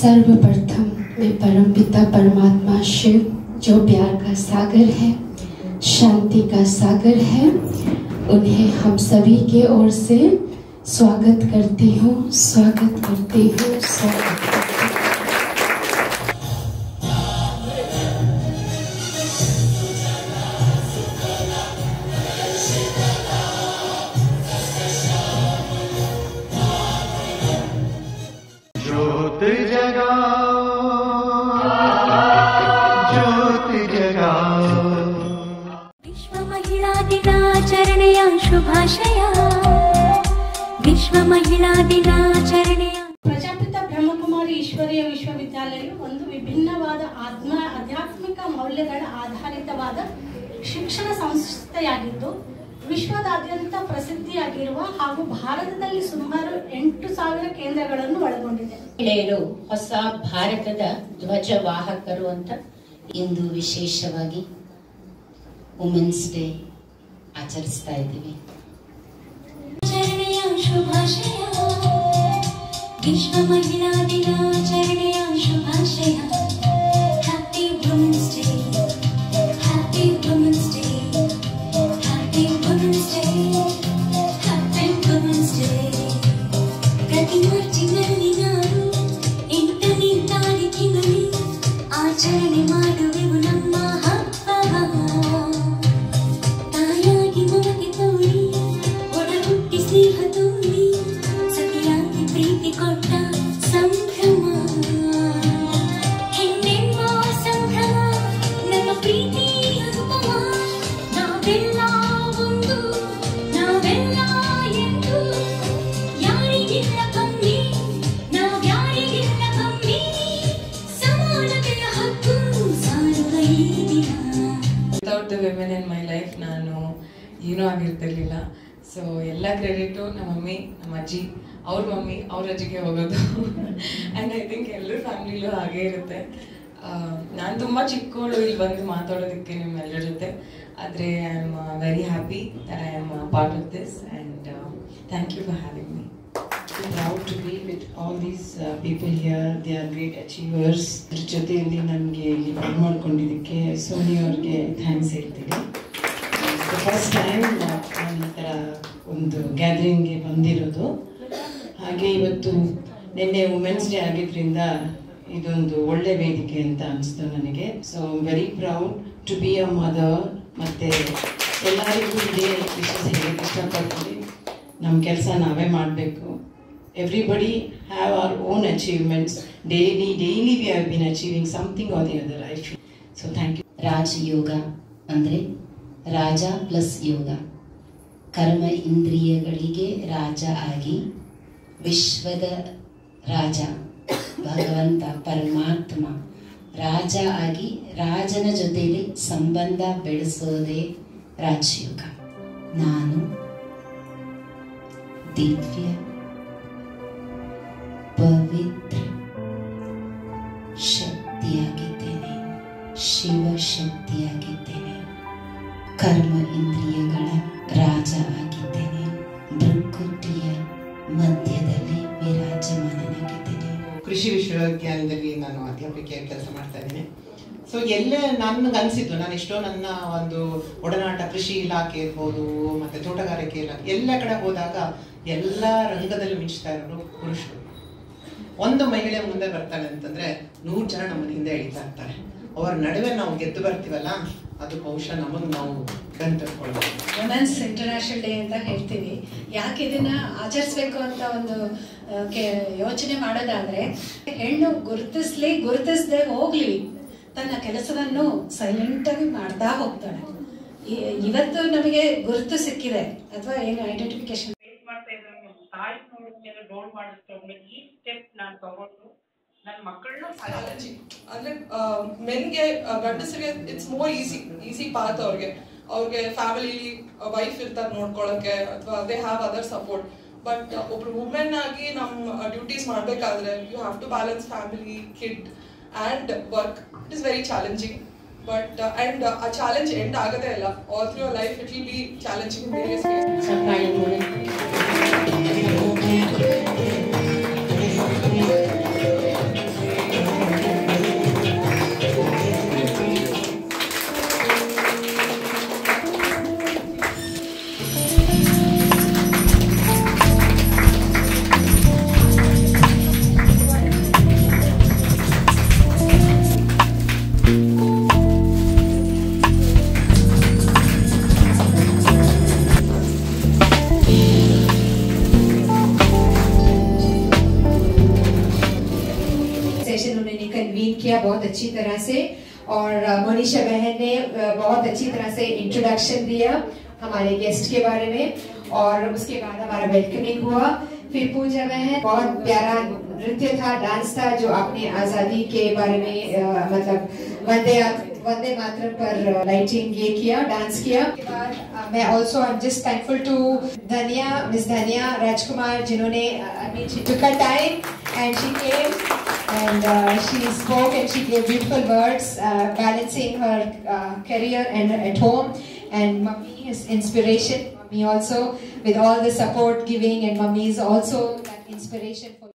सर्वप्रथम मैं परम पिता परमात्मा शिव जो प्यार का सागर है शांति का सागर है उन्हें हम सभी के ओर से स्वागत करती हूँ स्वागत करती हूँ स्वागत करती हूँ ज्योत जगाओ ज्योत जगाओ ವಿಶ್ವ ಮಹಿಳಾ ದಿನಾಚರಣೆಯ ಶುಭಾಶಯ ವಿಶ್ವ ಮಹಿಳಾ ದಿನಾಚರಣೆಯ ಪ್ರಜಾಪಿತ ಬ್ರಹ್ಮಕುಮಾರಿ ಈಶ್ವರೀಯ ವಿಶ್ವವಿದ್ಯಾಲಯವು ಒಂದು ವಿಭಿನ್ನವಾದ ಆತ್ಮ ಆಧ್ಯಾತ್ಮಿಕ ಮೌಲ್ಯಗಳ ಆಧಾರಿತವಾದ ಶಿಕ್ಷಣ ಸಂಸ್ಥೆಯಾಗಿದ್ದು ವಿಶ್ವದಾದ್ಯಂತ ಪ್ರಸಿದ್ಧಿಯಾಗಿರುವ ಹಾಗೂ ಭಾರತದಲ್ಲಿ ಸುಮಾರು ಎಂಟು ಸಾವಿರ ಕೇಂದ್ರಗಳನ್ನು ಒಳಗೊಂಡಿದೆ ಮಹಿಳೆಯರು ಹೊಸ ಭಾರತದ ಧ್ವಜವಾಹಕರು ಅಂತ ಇಂದು ವಿಶೇಷವಾಗಿ ವುಮೆನ್ಸ್ ಡೇ ಆಚರಿಸ್ತಾ ಇದ್ದೀವಿ ದಿನಾಚರಣೆಯ ಶುಭಾಶಯ ವಿಶ್ವ ಮಹಿಳಾ ದಿನಾಚರಣೆಯ ಶುಭಾಶಯ happy women's day happy women's day happy women's day happy women's day ಪ್ರತಿ ಮಾರ್ಚಿನಲ್ಲಿ ನಾನು ಎಂಟನೇ ತಾರೀಕಿನಲ್ಲಿ ಆಚರಣೆ ಮಾಡುವೆವು ನಮ್ಮ ಹಬ್ಬವ ತಾಯಾಗಿ ಮಮತೆ ತೋರಿ ಒಡ ಹುಟ್ಟಿ ಸ್ನೇಹ ತೋರಿ ಸತಿಯಾಗಿ ಪ್ರೀತಿ ಕೊಟ್ಟ ಸಂಭ್ರಮ ಹೆಣ್ಣೆಂಬ ಸಂಭ್ರಮ ನಮ್ಮ ಪ್ರೀತಿ ಅನುಪಮ ನಾವೆಲ್ಲ ಒಂದು ನಾವೆಲ್ಲ ಎಂದು ಯಾರಿಗಿಲ್ಲ ಕಮ್ಮಿ ನಾವ್ಯಾರಿಗಿಲ್ಲ ಕಮ್ಮಿ ಸಮಾನತೆಯ ಹಕ್ಕು ಸಾರುವ ಈ ದಿನ without the women in my life ನಾನು ಏನೂ ಆಗಿರ್ತಿರ್ಲಿಲ್ಲ ಸೊ ಎಲ್ಲ ಕ್ರೆಡಿಟು ನಮ್ಮ ಮಮ್ಮಿ ನಮ್ಮ ಅಜ್ಜಿ ಅವ್ರ ಮಮ್ಮಿ ಅವ್ರ ಅಜ್ಜಿಗೆ ಹೋಗೋದು ಆ್ಯಂಡ್ ಐ ಥಿಂಕ್ ಎಲ್ಲರ ಫ್ಯಾಮಿಲಿಲೂ ಹಾಗೇ ಇರುತ್ತೆ ನಾನು ತುಂಬ ಚಿಕ್ಕವಳು ಇಲ್ಲಿ ಬಂದು ಮಾತಾಡೋದಕ್ಕೆ ನಿಮ್ಮೆಲ್ಲರ ಜೊತೆ ಆದರೆ I am very happy that I am part of this and thank you for having me proud to be with all these uh, people here. They are great achievers. ಅದ್ರ ಜೊತೆಯಲ್ಲಿ ನನಗೆ ಇಲ್ಲಿ ಬರ್ಮಾಡ್ಕೊಂಡಿದ್ದಕ್ಕೆ ಸೋನಿ ಅವ್ರಿಗೆ ಥ್ಯಾಂಕ್ಸ್ ಹೇಳ್ತೀನಿ ಫಸ್ಟ್ ಟೈಮ್ ನಾನು ಈ ಥರ ಒಂದು ಗ್ಯಾದರಿಂಗ್ಗೆ ಬಂದಿರೋದು ಹಾಗೆ ಇವತ್ತು ನಿನ್ನೆ ವುಮೆನ್ಸ್ ಡೇ ಆಗಿದ್ರಿಂದ ಇದೊಂದು ಒಳ್ಳೆ ವೇದಿಕೆ ಅಂತ ಅನಿಸ್ತು ನನಗೆ so very proud to be a mother ಮತ್ತು ಎಲ್ಲರಿಗೂ ಇದೇ ವಿಷಯ ಹೇಳಕ್ಕೆ ಇಷ್ಟಪಡ್ತೀನಿ ನಮ್ಮ ಕೆಲಸ ನಾವೇ ಮಾಡಬೇಕು everybody have our own achievements daily daily we have been achieving something or the other I feel so thank you Rajayoga ಅಂದರೆ ರಾಜ ಪ್ಲಸ್ ಯೋಗ ಕರ್ಮ ಇಂದ್ರಿಯಗಳಿಗೆ ರಾಜ ಆಗಿ ವಿಶ್ವದ ರಾಜ ಭಗವಂತ ಪರಮಾತ್ಮ ರಾಜ ಆಗಿ ರಾಜನ ಜೊತೆಯಲ್ಲಿ ಸಂಬಂಧ ಬೆಳೆಸೋದೇ ರಾಜಯೋಗ ನಾನು ದಿವ್ಯ ಪವಿತ್ರ ಶಕ್ತಿಯಾಗಿದ್ದೇನೆ ಶಿವಶಕ್ತಿಯಾಗಿದ್ದೇನೆ ಕರ್ಮ ಇಂದ್ರಿಯಗಳ ರಾಜ ಆಗಿದ್ದೇನೆ ಪ್ರಕೃತಿಯ ಮಧ್ಯದಲ್ಲಿ ವಿರಾಜಮಾನನಾಗಿದ್ದೇನೆ ಕೃಷಿ ವಿಶ್ವವಿದ್ಯಾಲಯದಲ್ಲಿ ನಾನು ಅಧ್ಯಾಪಕಿಯಾಗಿ ಕೆಲಸ ಮಾಡ್ತಾ ಇದ್ದೀನಿ ಸೊ ಎಲ್ಲ ನನಗೆ ಅನಿಸಿದ್ದು ನಾನು ಎಷ್ಟೋ ನನ್ನ ಒಂದು ಒಡನಾಟ ಕೃಷಿ ಇಲಾಖೆ ಇರ್ಬೋದು ಮತ್ತೆ ತೋಟಗಾರಿಕೆ ಇಲಾಖೆ ಎಲ್ಲ ಕಡೆ ಹೋದಾಗ ಎಲ್ಲ ರಂಗದಲ್ಲೂ ಮಿಂಚ್ತಾ ಇರೋರು ಪುರುಷರು ಒಂದು ಮಹಿಳೆ ಮುಂದೆ ಬರ್ತಾಳೆ ಅಂತಂದ್ರೆ ನೂರು ಜನ ನಮ್ಮ ಹಿಂದೆ ಎಳಿತಾ ಇರ್ತಾರೆ ಅವರ ನಡುವೆ ನಾವು ಗೆದ್ದು ಬರ್ತೀವಲ್ಲ ಅದು ಬಹುಶಃ ನಮಗೆ ನಾವು ಕಣ್ತರ್ಕೊಳ್ಬೋದು ವುಮೆನ್ಸ್ ಇಂಟರ್ನ್ಯಾಷನಲ್ ಡೇ ಅಂತ ಹೇಳ್ತೀವಿ ಯಾಕೆ ಇದನ್ನ ಆಚರಿಸ್ಬೇಕು ಅಂತ ಒಂದು ಆ, ಕೆ- ಯೋಚನೆ ಮಾಡೋದಾದ್ರೆ ಹೆಣ್ಣು ಗುರುತಿಸ್ಲಿ ಗುರುತಿಸದೆ ಹೋಗ್ಲಿ ತನ್ನ ಕೆಲಸವನ್ನು ಸೈಲೆಂಟ್ ಆಗಿ ಮಾಡ್ತಾ ಹೋಗ್ತಾಳೆ ಈ- ಇವತ್ತು ನಮಗೆ ಗುರುತು ಸಿಕ್ಕಿದೆ ಅಥವಾ ಏನು ಐಡೆಂಟಿಫಿಕೇಶನ್ ಫೇಸ್ ಮಾಡ್ತಾ ಇದ್ದಂಗೆ ತಾಯಿ ನೋಡಿದ್ಮೇಲೆ ರೋಲ್ ಮಾಡಿಸ್ಕೊಂಡು ಈ ಸ್ಟೆಪ್ ನಾನು ತಗೊಂಡು ನನ್ನ ಮಕ್ಕಳನ್ನ ಚಾಲೆಂಜಿಂಗ್ ಅಂದ್ರೆ ಮೆನ್ಗೆ ಗಂಡಸರಿಗೆ it's more easy easy path ಅವ್ರಿಗೆ ಅವ್ರಿಗೆ ಫ್ಯಾಮಿಲಿ ವೈಫ್ ಇರ್ತಾರೆ ನೋಡ್ಕೊಳಕ್ಕೆ ಅಥವಾ they have other support but ಒಬ್ರು ವುಮೆನ್ ಆಗಿ ನಮ್ಮ ಡ್ಯೂಟೀಸ್ ಮಾಡ್ಬೇಕಾದ್ರೆ you have to balance family kid and work it is very challenging but and a challenge end ಆಗದೇ ಇಲ್ಲ all through life it will be challenging various ಚಪ್ಪಾಳೆ ಮೂಲಕ किया बहुत अच्छी तरह से और अ, मोनिशा बहन ने अ, बहुत अच्छी तरह से इंट्रोडक्शन दिया हमारे गेस्ट के बारे में और उसके बाद हमारा वेलकमिंग हुआ फिर पूजा बहन बहुत प्यारा नृत्य था डांस था जो आपने आजादी के बारे में अ, मतलब वंदे वंदे मातरम पर लाइटिंग ये किया डांस किया उसके बाद अ, मैं also I am just thankful to Dhaniya Miss Dhaniya Rajkumar जिन्होंने I mean she took a time and she came and uh, she spoke and she gave beautiful words uh, balancing her uh, career and at home and mummy is inspiration mummy also with all the support giving and mummy is also that inspiration for